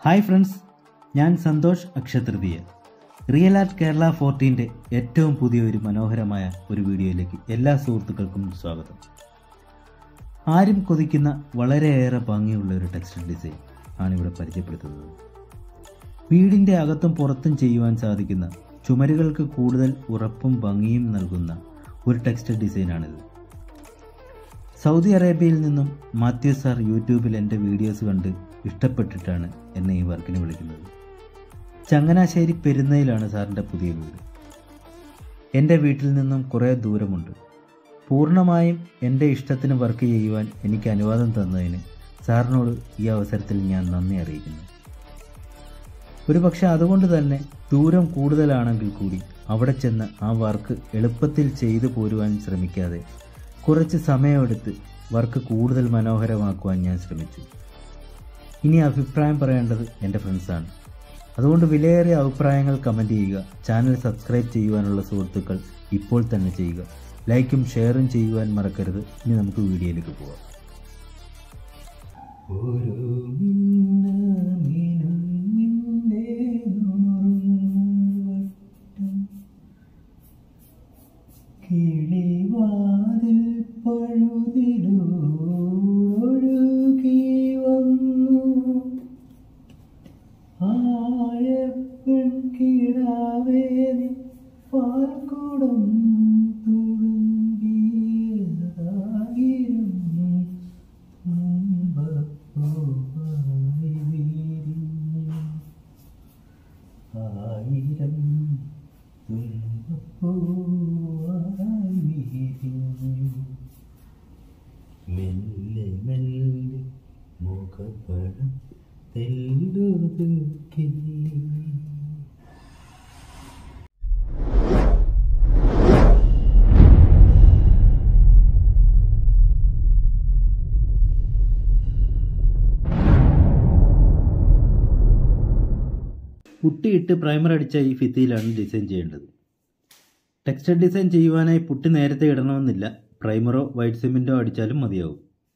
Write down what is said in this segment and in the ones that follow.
Hi friends ഞാൻ സന്തോഷ് അക്ഷതൃതീയ real art Kerala ഫോർട്ടീൻ്റെ ഏറ്റവും പുതിയ ഒരു മനോഹരമായ ഒരു വീഡിയോയിലേക്ക് എല്ലാ സുഹൃത്തുക്കൾക്കും സ്വാഗതം ആരും കൊതിക്കുന്ന വളരെയേറെ ഭംഗിയുള്ള ഒരു ടെക്സ്റ്റൈൽ ഡിസൈൻ ആണ് ഇവിടെ പരിചയപ്പെടുത്തുന്നത് വീടിൻ്റെ അകത്തും പുറത്തും ചെയ്യുവാൻ സാധിക്കുന്ന ചുമരുകൾക്ക് കൂടുതൽ ഉറപ്പും ഭംഗിയും നൽകുന്ന ഒരു ടെക്സ്റ്റൈൽ ഡിസൈനാണിത് സൗദി അറേബ്യയിൽ നിന്നും മാത്യു സാർ യൂട്യൂബിൽ എൻ്റെ വീഡിയോസ് കണ്ട് ഇഷ്ടപ്പെട്ടിട്ടാണ് എന്നെ ഈ വർക്കിന് വിളിക്കുന്നത് ചങ്ങനാശ്ശേരി പെരുന്നയിലാണ് സാറിൻ്റെ പുതിയ വീട് എൻ്റെ വീട്ടിൽ നിന്നും കുറേ ദൂരമുണ്ട് പൂർണ്ണമായും എൻ്റെ ഇഷ്ടത്തിന് വർക്ക് ചെയ്യുവാൻ എനിക്ക് അനുവാദം തന്നതിന് സാറിനോട് ഈ അവസരത്തിൽ ഞാൻ നന്ദി അറിയിക്കുന്നു ഒരു പക്ഷെ അതുകൊണ്ട് തന്നെ ദൂരം കൂടുതലാണെങ്കിൽ കൂടി അവിടെ ചെന്ന് ആ വർക്ക് എളുപ്പത്തിൽ ചെയ്തു പോരുവാൻ ശ്രമിക്കാതെ കുറച്ച് സമയമെടുത്ത് വർക്ക് കൂടുതൽ മനോഹരമാക്കുവാൻ ഞാൻ ശ്രമിച്ചു ഇനി അഭിപ്രായം പറയേണ്ടത് എൻ്റെ ഫ്രണ്ട്സാണ് അതുകൊണ്ട് വിലയേറിയ അഭിപ്രായങ്ങൾ കമൻറ്റ് ചെയ്യുക ചാനൽ സബ്സ്ക്രൈബ് ചെയ്യുവാനുള്ള സുഹൃത്തുക്കൾ ഇപ്പോൾ തന്നെ ചെയ്യുക ലൈക്കും ഷെയറും ചെയ്യുവാൻ മറക്കരുത് ഇനി നമുക്ക് വീഡിയോയിലേക്ക് പോകാം ഓരോ മിന്നമിനും നിന്റെ നൂറുവട്ടം കിളിവാതിൽ പഴുതിലൂഴൊഴുകി വന്നു ആഴപ്പെൺ കിടാവേ നീ പാൽക്കുടം തുളുമ്പിയതായിരം തുമ്പപ്പൂവായി വിരിഞ്ഞു. ആയിരം തുമ്പപ്പൂവായി വിരിഞ്ഞു. മെല്ലെ മെല്ലെ മുഖപ്പടം തെല്ലുതുക്കി പുട്ടിയിട്ട് പ്രൈമർ അടിച്ച ഈ ഭിത്തിയിലാണ് ഡിസൈൻ ചെയ്യേണ്ടത് ടെക്സ്റ്റൈൽ ഡിസൈൻ ചെയ്യുവാനായി പുട്ടി നേരത്തെ ഇടണമെന്നില്ല പ്രൈമറോ വൈറ്റ് സിമെൻറ്റോ അടിച്ചാലും മതിയാവും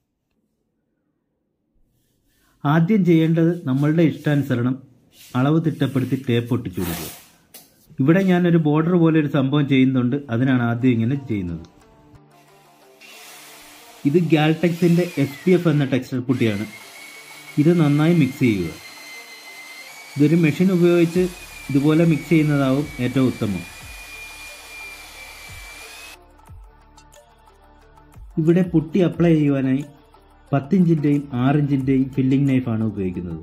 ആദ്യം ചെയ്യേണ്ടത് നമ്മളുടെ ഇഷ്ടാനുസരണം അളവ് തിട്ടപ്പെടുത്തി ടേപ്പ് ഒട്ടിച്ചു കൊടുക്കുക ഇവിടെ ഞാനൊരു ബോർഡർ പോലെ ഒരു സംഭവം ചെയ്യുന്നുണ്ട് അതിനാണ് ആദ്യം ഇങ്ങനെ ചെയ്യുന്നത് ഇത് ഗാൽടെക്സിന്റെ എസ് പി എഫ് എന്ന ടെക്സ്റ്റൈൽ പുട്ടിയാണ് ഇത് നന്നായി മിക്സ് ചെയ്യുക ഇതൊരു മെഷീൻ ഉപയോഗിച്ച് ഇതുപോലെ മിക്സ് ചെയ്യുന്നതാവും ഏറ്റവും ഉത്തമം ഇവിടെ പുട്ടി അപ്ലൈ ചെയ്യുവാനായി പത്തിഞ്ചിൻ്റെയും ആറിഞ്ചിൻ്റെയും ഫില്ലിംഗ് നൈഫാണ് ഉപയോഗിക്കുന്നത്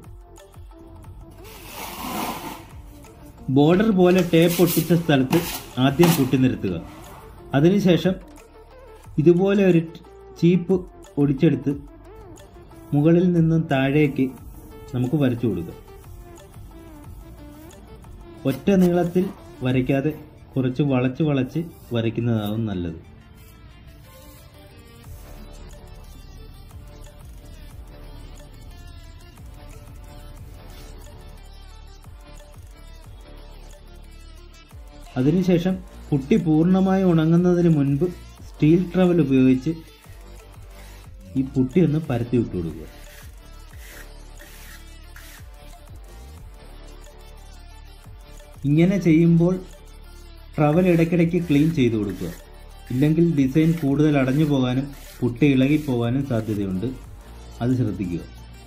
ബോർഡർ പോലെ ടേപ്പ് ഒട്ടിച്ച സ്ഥലത്ത് ആദ്യം പുട്ടി നിരത്തുക അതിനുശേഷം ഇതുപോലെ ഒരു ചീപ്പ് ഒടിച്ചെടുത്ത് മുകളിൽ നിന്നും താഴേക്ക് നമുക്ക് വരച്ചു കൊടുക്കുക ഒറ്റ നീളത്തിൽ വരയ്ക്കാതെ കുറച്ച് വളച്ച് വളച്ച് വരയ്ക്കുന്നതാവും നല്ലത് അതിനുശേഷം പുട്ടി പൂർണ്ണമായി ഉണങ്ങുന്നതിന് മുൻപ് സ്റ്റീൽ ട്രവൽ ഉപയോഗിച്ച് ഈ പുട്ടി ഒന്ന് പരത്തി വിട്ടു കൊടുക്കുക ഇങ്ങനെ ചെയ്യുമ്പോൾ ട്രവൽ ഇടയ്ക്കിടയ്ക്ക് ക്ലീൻ ചെയ്തു കൊടുക്കുക ഇല്ലെങ്കിൽ ഡിസൈൻ കൂടുതൽ അടഞ്ഞു പോകാനും പുട്ടി ഇളകി പോകാനും സാധ്യതയുണ്ട് അത് ശ്രദ്ധിക്കുക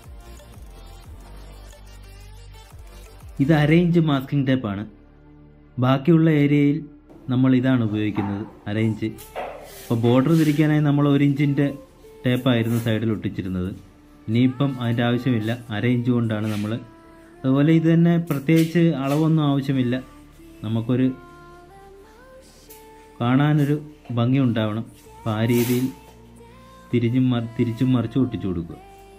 ഇത് അരയിഞ്ച് മാസ്കിംഗ് ടേപ്പാണ് ബാക്കിയുള്ള ഏരിയയിൽ നമ്മൾ ഇതാണ് ഉപയോഗിക്കുന്നത് അരയിഞ്ച് ഇപ്പോൾ ബോർഡർ തിരിക്കാനായി നമ്മൾ ഒരു ഇഞ്ചിൻ്റെ ടേപ്പായിരുന്നു സൈഡിൽ ഒട്ടിച്ചിരുന്നത് ഇനിയിപ്പം അതിൻ്റെ ആവശ്യമില്ല അര ഇഞ്ച് കൊണ്ടാണ് നമ്മൾ അതുപോലെ ഇത് തന്നെ പ്രത്യേകിച്ച് അളവൊന്നും ആവശ്യമില്ല നമുക്കൊരു കാണാനൊരു ഭംഗി ഉണ്ടാവണം അപ്പോൾ ആ രീതിയിൽ തിരിഞ്ഞും മറി തിരിച്ചും മറിച്ചും ഒട്ടിച്ചു കൊടുക്കുക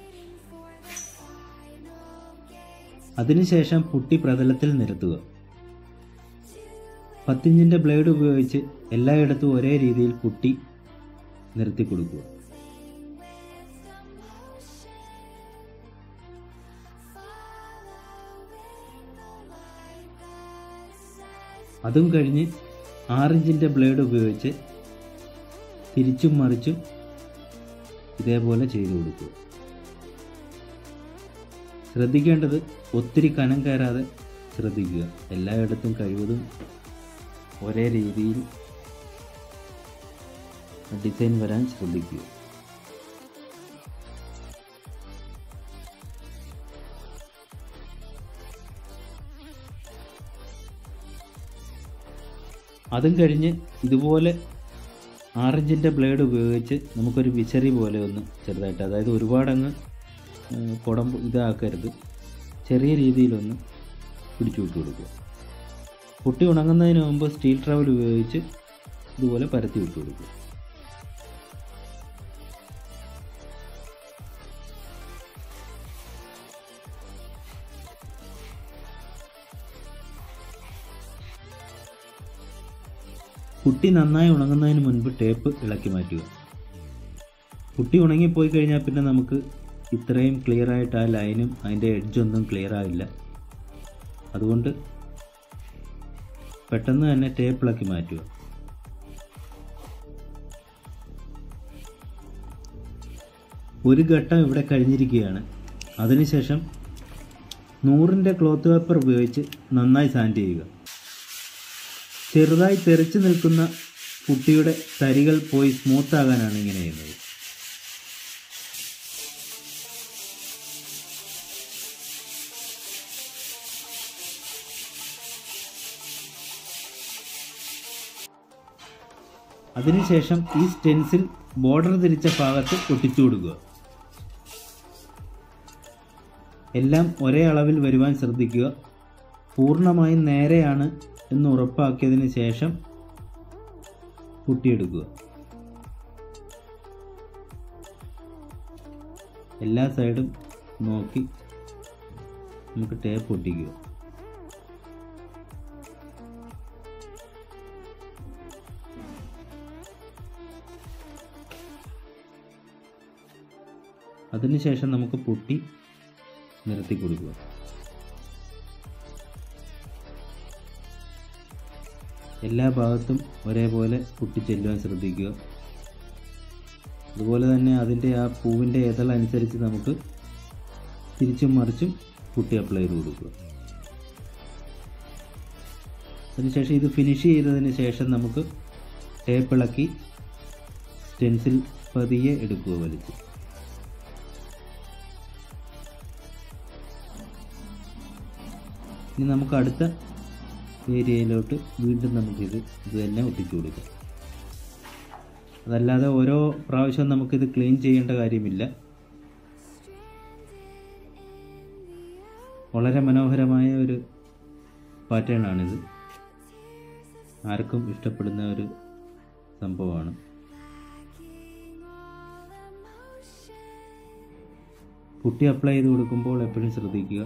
അതിനുശേഷം പുട്ടി പ്രതലത്തിൽ നിരത്തുക പത്തിഞ്ചിൻ്റെ ബ്ലേഡ് ഉപയോഗിച്ച് എല്ലായിടത്തും ഒരേ രീതിയിൽ പുട്ടി നിർത്തി കൊടുക്കുക അതും കഴിഞ്ഞ് ആറിഞ്ചിൻ്റെ ബ്ലേഡ് ഉപയോഗിച്ച് തിരിച്ചും മറിച്ചും ഇതേപോലെ ചെയ്തു കൊടുക്കുക ശ്രദ്ധിക്കേണ്ടത് ഒത്തിരി കനം കയറാതെ ശ്രദ്ധിക്കുക എല്ലായിടത്തും കഴിവതും ഒരേ രീതിയിൽ ഡിസൈൻ വരാൻ ശ്രദ്ധിക്കുക അതും കഴിഞ്ഞ് ഇതുപോലെ ആറഞ്ചിൻ്റെ ബ്ലേഡ് ഉപയോഗിച്ച് നമുക്കൊരു വിശറി പോലെ ഒന്ന് ചെറുതായിട്ട് അതായത് ഒരുപാടങ്ങ് ഏഹ്, കുടം ഇതാക്കരുത് ചെറിയ രീതിയിലൊന്ന് പിടിച്ചു വിട്ട് കൊടുക്കുക പുട്ടി ഉണങ്ങുന്നതിന് മുമ്പ് സ്റ്റീൽ ട്രവൽ ഉപയോഗിച്ച് ഇതുപോലെ പരത്തി വിട്ട് കൊടുക്കുക പുട്ടി നന്നായി ഉണങ്ങുന്നതിന് മുൻപ് ടേപ്പ് ഇളക്കി മാറ്റുക പുട്ടി ഉണങ്ങിപ്പോയി കഴിഞ്ഞാൽ പിന്നെ നമുക്ക് ഇത്രയും ക്ലിയർ ആയിട്ട് ആ ലൈനും അതിൻ്റെ എഡ്ജൊന്നും ക്ലിയർ ആവില്ല അതുകൊണ്ട് പെട്ടെന്ന് തന്നെ ടേപ്പ് ഇളക്കി മാറ്റുക ഒരു ഘട്ടം ഇവിടെ കഴിഞ്ഞിരിക്കുകയാണ് അതിനുശേഷം നൂറിൻ്റെ ക്ലോത്ത് പേപ്പർ ഉപയോഗിച്ച് നന്നായി സാൻഡ് ചെയ്യുക ചെറുതായി തെറിച്ചു നിൽക്കുന്ന കുട്ടിയുടെ തരികൾ പോയി സ്മൂത്ത് ആകാനാണ് ഇങ്ങനെ ചെയ്യുന്നത് അതിനുശേഷം ഈ സ്റ്റെൻസിൽ ബോർഡർ തിരിച്ച ഭാഗത്ത് ഒട്ടിച്ചു കൊടുക്കുക എല്ലാം ഒരേ അളവിൽ വരുവാൻ ശ്രദ്ധിക്കുക പൂർണ്ണമായും നേരെയാണ് എന്ന് ഉറപ്പാക്കിയതിന് ശേഷം കുട്ടിയെടുക്കുക എല്ലാ സൈഡും നോക്കി നമുക്ക് ടേപ്പ് ഒട്ടിക്കുക അതിനുശേഷം നമുക്ക് പൊട്ടി നിരത്തി കൊടുക്കുക എല്ലാ ഭാഗത്തും ഒരേപോലെ പൊട്ടിച്ചെല്ലുവാൻ ശ്രദ്ധിക്കുക അതുപോലെ തന്നെ അതിൻ്റെ ആ പൂവിൻ്റെ ഇതളനുസരിച്ച് നമുക്ക് തിരിച്ചും മറിച്ചും കുട്ടി അപ്ലൈ ചെയ്ത് കൊടുക്കുക അതിനുശേഷം ഇത് ഫിനിഷ് ചെയ്തതിന് ശേഷം നമുക്ക് ടേപ്പ് ഇളക്കി സ്റ്റെൻസിൽ പതിയെ എടുക്കുക വലിച്ച് ഇനി നമുക്ക് അടുത്ത ഏരിയയിലോട്ട് വീണ്ടും നമുക്കിത് ഇത് തന്നെ ഒട്ടിച്ചു കൊടുക്കാം അതല്ലാതെ ഓരോ പ്രാവശ്യവും നമുക്കിത് ക്ലീൻ ചെയ്യേണ്ട കാര്യമില്ല വളരെ മനോഹരമായ ഒരു പാറ്റേൺ ആണിത് ആർക്കും ഇഷ്ടപ്പെടുന്ന ഒരു സംഭവമാണ് കുട്ടി അപ്ലൈ ചെയ്ത് കൊടുക്കുമ്പോൾ എപ്പോഴും ശ്രദ്ധിക്കുക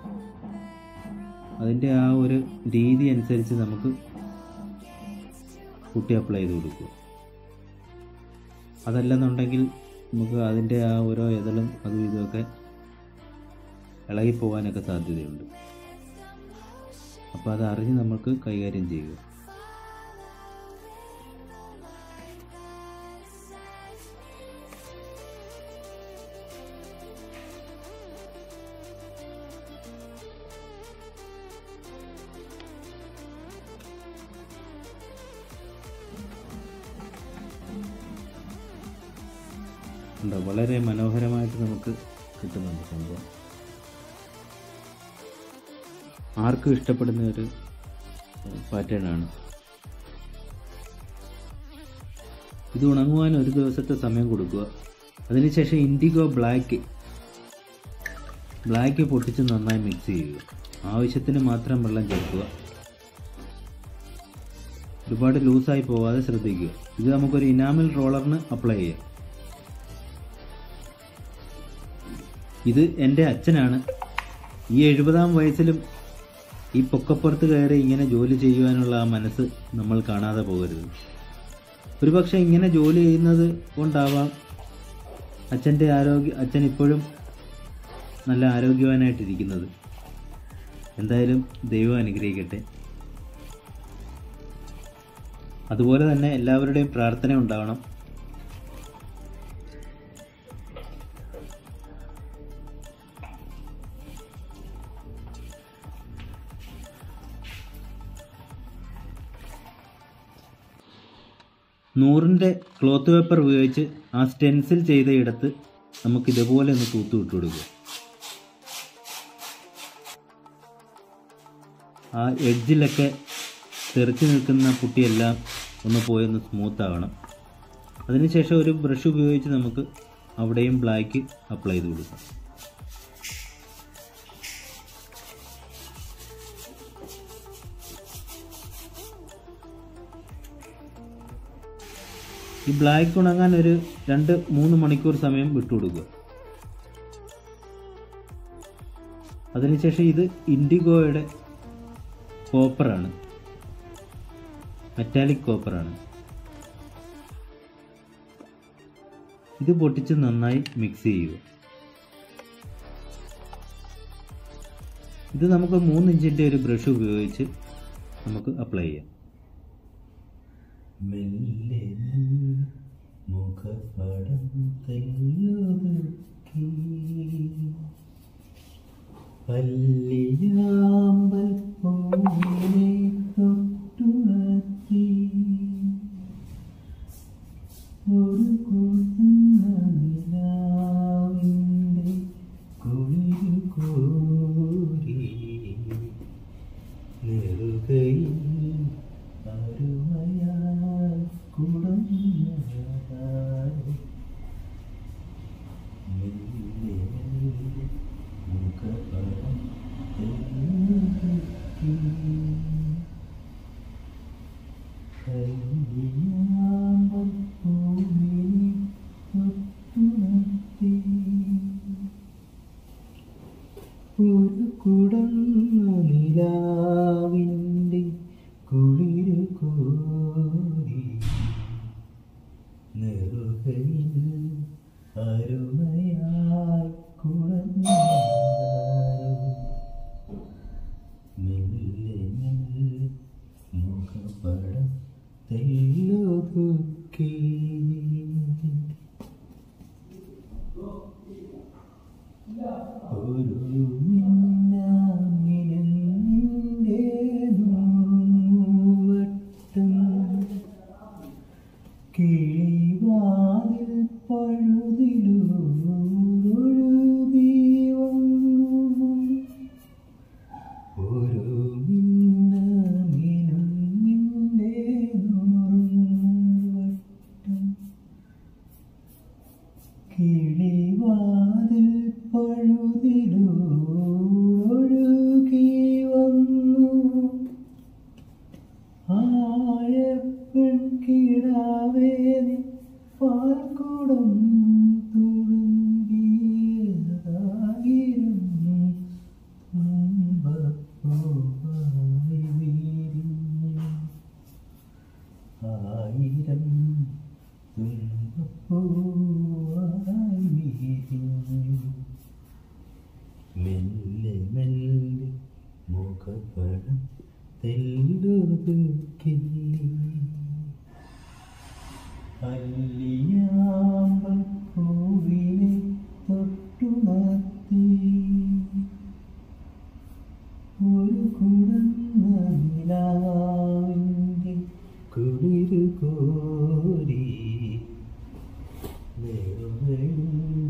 അതിൻ്റെ ആ ഒരു രീതി അനുസരിച്ച് നമുക്ക് കുട്ടി അപ്ലൈ ചെയ്ത് കൊടുക്കുക അതല്ലെന്നുണ്ടെങ്കിൽ നമുക്ക് അതിൻ്റെ ആ ഓരോ ഇതളും അതും ഇതുമൊക്കെ ഇളകിപ്പോകാനൊക്കെ സാധ്യതയുണ്ട് അപ്പോൾ അത് അറിഞ്ഞ് നമുക്ക് കൈകാര്യം ചെയ്യുക ഉണ്ടോ വളരെ മനോഹരമായിട്ട് നമുക്ക് കിട്ടുന്നുണ്ട് സംഭവം ആർക്കും ഇഷ്ടപ്പെടുന്ന ഒരു പാറ്റേൺ ആണ് ഇത് ഉണങ്ങുവാൻ ഒരു ദിവസത്തെ സമയം കൊടുക്കുക അതിനുശേഷം ഇൻഡിഗോ ബ്ലാക്ക് ബ്ലാക്ക് പൊട്ടിച്ച് നന്നായി മിക്സ് ചെയ്യുക ആവശ്യത്തിന് മാത്രം വെള്ളം ചേർക്കുക ഒരുപാട് ലൂസായി പോകാതെ ശ്രദ്ധിക്കുക ഇത് നമുക്കൊരു ഇനാമൽ റോളറിന് അപ്ലൈ ചെയ്യാം ഇത് എൻ്റെ അച്ഛനാണ് ഈ എഴുപതാം വയസ്സിലും ഈ പൊക്കപ്പുറത്ത് കയറി ഇങ്ങനെ ജോലി ചെയ്യുവാനുള്ള ആ മനസ്സ് നമ്മൾ കാണാതെ പോകരുത് ഒരുപക്ഷെ ഇങ്ങനെ ജോലി ചെയ്യുന്നത് കൊണ്ടാവാം അച്ഛൻ്റെ ആരോഗ്യ അച്ഛൻ ഇപ്പോഴും നല്ല ആരോഗ്യവാനായിട്ടിരിക്കുന്നത് എന്തായാലും ദൈവം അനുഗ്രഹിക്കട്ടെ അതുപോലെ തന്നെ എല്ലാവരുടെയും പ്രാർത്ഥന ഉണ്ടാവണം നൂറിൻ്റെ ക്ലോത്ത് പേപ്പർ ഉപയോഗിച്ച് ആ സ്റ്റെൻസിൽ ചെയ്ത ഇടത്ത് നമുക്ക് ഇതുപോലെ ഒന്ന് തൂത്ത് വിട്ടു കൊടുക്കുക ആ എഡ്ജിലൊക്കെ തെറിച്ച് നിൽക്കുന്ന പുട്ടിയെല്ലാം ഒന്ന് പോയി ഒന്ന് സ്മൂത്ത് ആവണം അതിനുശേഷം ഒരു ബ്രഷ് ഉപയോഗിച്ച് നമുക്ക് അവിടെയും ബ്ലാക്ക് അപ്ലൈ ചെയ്ത് കൊടുക്കാം ഈ ബ്ലാക്ക് ഉണങ്ങാൻ ഒരു രണ്ട് മൂന്ന് മണിക്കൂർ സമയം വിട്ടുകൊടുക്കുക അതിനുശേഷം ഇത് ഇൻഡിഗോയുടെ കോപ്പറാണ് മെറ്റാലിക് കോപ്പറാണ് ഇത് പൊട്ടിച്ച് നന്നായി മിക്സ് ചെയ്യുക ഇത് നമുക്ക് മൂന്ന് ഇഞ്ചിൻ്റെ ഒരു ബ്രഷ് ഉപയോഗിച്ച് നമുക്ക് അപ്ലൈ ചെയ്യാം മെല്ലെ മുഖപടം തെല്ലുതുക്കി പല്ലിയാമ്പൽ പൂവിനെ തൊട്ടുണർത്തി ഒരു കൂട്ടുന്ന നിലാവിൻ്റെ കുളിരു കോരി നെറുകയിൽ അരുമയായി കുടഞ്ഞതായി മെല്ലെ മെല്ലെ മുഖപടം തെല്ലുതുക്കി കല്യാമ്പൽ പൂവിനെ തൊട്ടുണർത്തി ഒരു കുടന്ന നിലാവിൻ്റെ കുളിരു കോരി നെറുകയിൽ അരുമയായി കുടഞ്ഞാരോ മെല്ലെ മെല്ലെ മുഖപടം തെല്ലൊതുക്കി ഒരു മിന്നാമിനുങ്ങിൻ്റെ നൂറുവട്ടം കിളിവാതിൽ പഴുതിലൊഴുകി വന്നു ഒരു മിന്നാമിനുങ്ങിൻ്റെ നൂറുവട്ടം കിളിവാതിൽ പഴുതിലൊഴുകി വന്നു ആയപ്പൻ കിടാവേനി പാൽക്കുടം തുളുമ്പിയതായിരം തുമ്പപ്പൂവായി വിരിഞ്ഞു ആയിരം തുമ്പപ്പൂവായി വിരിഞ്ഞു മെല്ലെ മെല്ലെ മുഖപടം തെല്ലുതുക്കി അല്ലിയാമ്പൽ പൂവിനെ തൊട്ടുണർത്തി ഒരു കുടന്ന നിലാവിൻ്റെ കുളിരു കോരി നെറുകയിൽ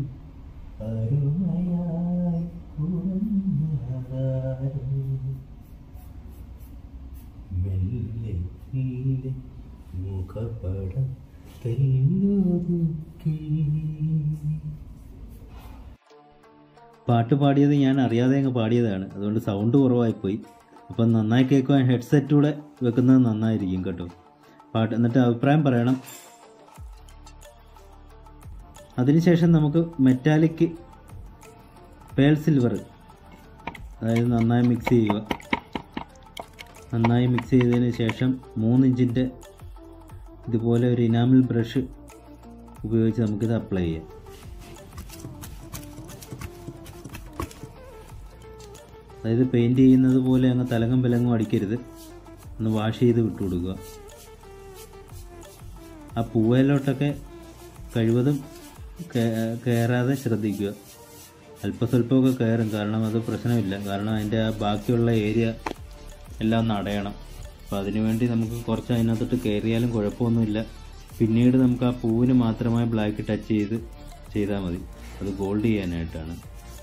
അരുമയായി കുടഞ്ഞാരോ മെല്ലെ മെല്ലെ മുഖപടം തെല്ലുതുക്കി പാട്ട് പാടിയത് ഞാൻ അറിയാതെ അങ്ങ് പാടിയതാണ് അതുകൊണ്ട് സൗണ്ട് കുറവായിപ്പോയി അപ്പം നന്നായി കേൾക്കുവാൻ ഹെഡ്സെറ്റ് കൂടെ വെക്കുന്നത് നന്നായിരിക്കും കേട്ടോ പാട്ട് എന്നിട്ട് അഭിപ്രായം പറയണം അതിനുശേഷം നമുക്ക് മെറ്റാലിക് പേൾ സിൽവർ അതായത് നന്നായി മിക്സ് ചെയ്യുക നന്നായി മിക്സ് ചെയ്തതിന് ശേഷം മൂന്ന് ഇഞ്ചിൻ്റെ ഇതുപോലെ ഒരു ഇനാമിൽ ബ്രഷ് ഉപയോഗിച്ച് നമുക്കിത് അപ്ലൈ ചെയ്യാം അതായത് പെയിൻറ് ചെയ്യുന്നത് പോലെ അങ്ങ് തലങ്ങും വിലങ്ങും അടിക്കരുത് ഒന്ന് വാഷ് ചെയ്ത് വിട്ടു കൊടുക്കുക ആ പൂവയിലോട്ടൊക്കെ കഴിവതും കേ- കയറാതെ ശ്രദ്ധിക്കുക അല്പസ്വല്പമൊക്കെ കയറും കാരണം അത് പ്രശ്നമില്ല കാരണം അതിൻ്റെ ആ ബാക്കിയുള്ള ഏരിയ എല്ലാം നടയണം അപ്പോൾ അതിനുവേണ്ടി നമുക്ക് കുറച്ച് അതിനകത്തോട്ട് കയറിയാലും കുഴപ്പമൊന്നുമില്ല പിന്നീട് നമുക്ക് ആ പൂവിന് മാത്രമായി ബ്ലാക്ക് ടച്ച് ചെയ്ത് ചെയ്താൽ മതി അത് ഗോൾഡ് ചെയ്യാനായിട്ടാണ്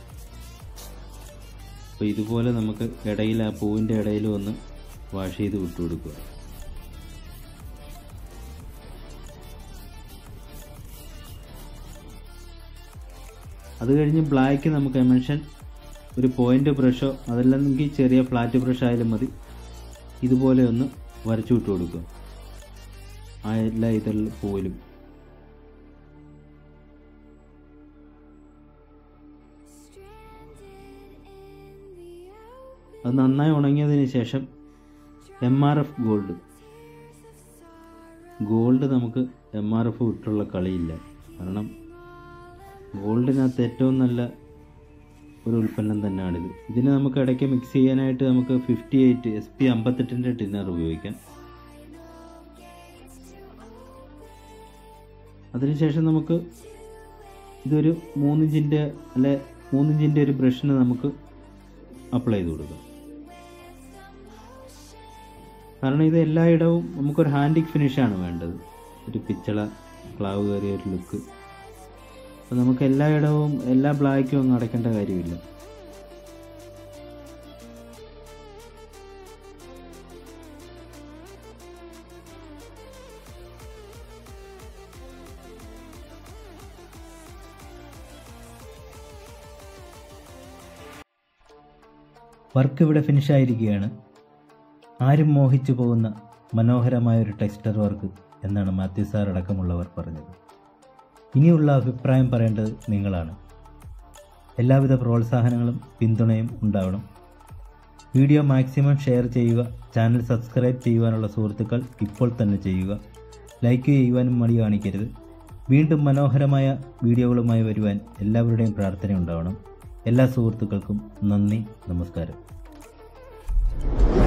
അപ്പോൾ ഇതുപോലെ നമുക്ക് ഇടയിൽ ആ പൂവിൻ്റെ ഇടയിൽ ഒന്ന് വാഷ് ചെയ്ത് വിട്ടു കൊടുക്കുക അത് കഴിഞ്ഞ് ബ്ലാക്ക് നമുക്ക് എമൻഷൻ ഒരു പോയിന്റ് ബ്രഷോ അതല്ലെങ്കിൽ ചെറിയ ഫ്ലാറ്റ് ബ്രഷ് ആയാലും മതി ഇതുപോലെ ഒന്ന് വരച്ചു വിട്ട് കൊടുക്കുക ആ എല്ലാ ഇതെല്ലാം പൂവിലും അത് നന്നായി ഉണങ്ങിയതിന് ശേഷം M R F gold gold നമുക്ക് എം ആർ എഫ് വിട്ടുള്ള കളിയില്ല കാരണം ഗോൾഡിനകത്ത് ഏറ്റവും നല്ല ഒരു ഉൽപ്പന്നം തന്നെയാണിത് ഇതിന് നമുക്ക് ഇടയ്ക്ക് മിക്സ് ചെയ്യാനായിട്ട് നമുക്ക് ഫിഫ്റ്റി എയ്റ്റ് എസ് പി അമ്പത്തെട്ടിൻ്റെ ടിന്നർ ഉപയോഗിക്കാം അതിനുശേഷം നമുക്ക് ഇതൊരു മൂന്നിഞ്ചിൻ്റെ അല്ലെ മൂന്നിഞ്ചിൻ്റെ ഒരു ബ്രഷിന് നമുക്ക് അപ്ലൈ ചെയ്ത് കൊടുക്കാം കാരണം ഇത് എല്ലായിടവും നമുക്കൊരു ഹാൻഡിക് ഫിനിഷാണ് വേണ്ടത് ഒരു പിച്ചള ക്ലാവ് കയറിയ ഒരു ലുക്ക് അപ്പോൾ നമുക്ക് എല്ലായിടവും എല്ലാ ബ്ലാക്കും ഒന്നും അടയ്ക്കേണ്ട കാര്യമില്ല വർക്ക് ഇവിടെ ഫിനിഷായിരിക്കുകയാണ് ആരും മോഹിച്ചു പോകുന്ന മനോഹരമായ ഒരു ടെക്സ്റ്റർ വർക്ക് എന്നാണ് മാത്യു സാർ അടക്കമുള്ളവർ പറഞ്ഞത് ഇനിയുള്ള അഭിപ്രായം പറയേണ്ടത് നിങ്ങളാണ് എല്ലാവിധ പ്രോത്സാഹനങ്ങളും പിന്തുണയും ഉണ്ടാവണം വീഡിയോ മാക്സിമം ഷെയർ ചെയ്യുക ചാനൽ സബ്സ്ക്രൈബ് ചെയ്യുവാനുള്ള സുഹൃത്തുക്കൾ ഇപ്പോൾ തന്നെ ചെയ്യുക ലൈക്ക് ചെയ്യുവാനും മടി കാണിക്കരുത് വീണ്ടും മനോഹരമായ വീഡിയോകളുമായി വരുവാൻ എല്ലാവരുടെയും പ്രാർത്ഥന ഉണ്ടാവണം എല്ലാ സുഹൃത്തുക്കൾക്കും നന്ദി നമസ്കാരം